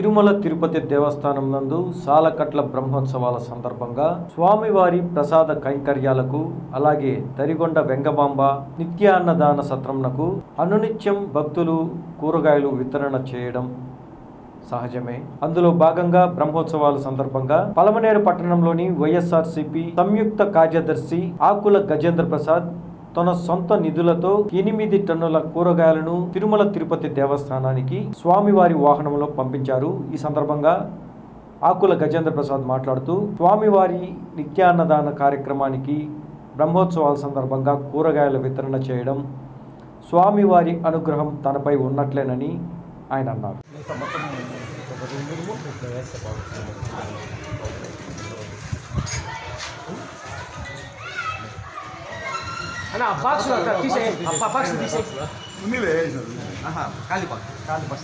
తిరుమల తిరుపతి దేవస్థానం నందు సాలకట్ల బ్రహ్మోత్సవాల సందర్భంగా స్వామివారి ప్రసాద కైంకర్యాలకు అలాగే తరిగొండ వెంగమాంబ నిత్యాన్నదాన సత్రంనకు అనునిత్యం భక్తులు కూరగాయలు వితరణ చేయడం సహజమే అందులో భాగంగా బ్రహ్మోత్సవాల సందర్భంగా పలమనేరు పట్టణంలోని వైఎస్ఆర్సిపి సంయుక్త కార్యదర్శి ఆకుల గజేంద్ర ప్రసాద్ తన సొంత నిధులతో ఎనిమిది టన్నుల కూరగాయలను తిరుమల తిరుపతి దేవస్థానానికి స్వామివారి వాహనంలో పంపించారు ఈ సందర్భంగా ఆకుల గజేంద్ర ప్రసాద్ మాట్లాడుతూ స్వామివారి నిత్యాన్నదాన కార్యక్రమానికి బ్రహ్మోత్సవాల సందర్భంగా కూరగాయల వితరణ చేయడం స్వామివారి అనుగ్రహం తనపై ఉన్నట్లేనని ఆయన అన్నారు అన్న ఆ బాక్స్ తీసే ఆ బాక్స్ తీసే ఉన్నిలే ఖాళీ బాక్స్ ఖాళీ బాక్స్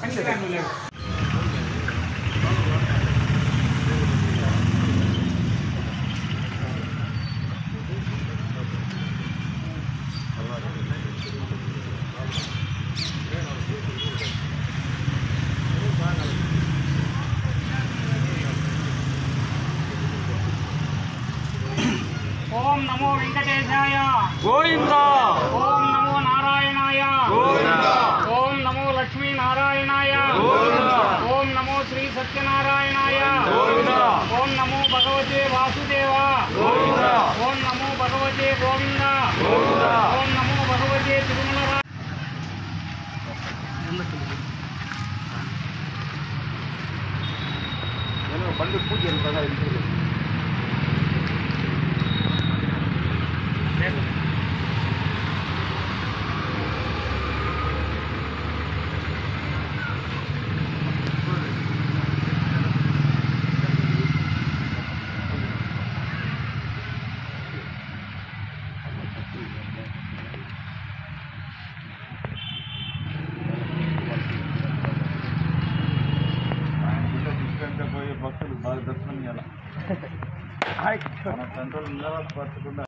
ఓం నమో వెంకటేశాయ గోవింద ఓం నమో నారాయణాయ ఓం నమో లక్ష్మీ నారాయణాయ ఓం నమో శ్రీ సత్యనారాయణాయ ఓం నమో భగవతే వాసుదేవ ఓం నమో భగవతే గోవింద ఓం నమో భగవతే తిరుమల రా- బండి పూజ కదా పోయే భక్తులు బాగా దర్శనం ఇవ్వాలి మన కంట్రోల్ నిలబడకుండా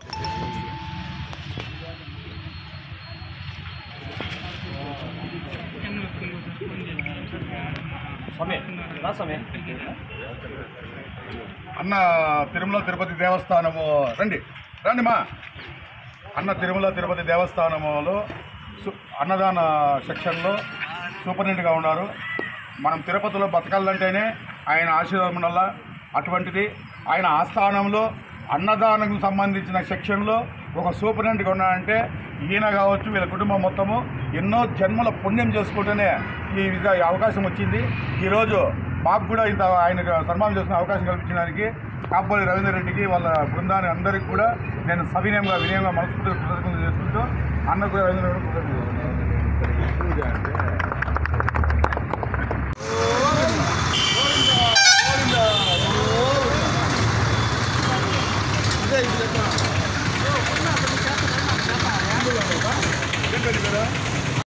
అన్న తిరుమల తిరుపతి దేవస్థానము రండి రండి మా అన్న తిరుమల తిరుపతి దేవస్థానములో సు- అన్నదాన సెక్షన్లో సూపరింటెండెంట్గా ఉన్నారు మనం తిరుపతిలో బతకాలంటేనే ఆయన ఆశీర్వాదం ఉండాల అటువంటిది ఆయన ఆస్థానంలో అన్నదానం సంబంధించిన సెక్షన్లో ఒక సూపరింటెండెంట్గా ఉన్నాడంటే ఈయన కావచ్చు వీళ్ళ కుటుంబం మొత్తము ఎన్నో జన్మల పుణ్యం చేసుకుంటూనే ఈ విధంగా ఈ అవకాశం వచ్చింది ఈరోజు మాకు కూడా ఇంత ఆయనకు సన్మానం చేసిన అవకాశం కల్పించడానికి కాపోలి రవీందర్ రెడ్డికి వాళ్ళ బృందాన్ని అందరికీ కూడా నేను సవినయంగా వినయంగా మనస్ఫూర్తిగా కృతజ్ఞతలు చేసుకుంటూ అన్న కూడా రవీంద్ర రెడ్డి కృతజ్ఞతలు. పూజ అంటే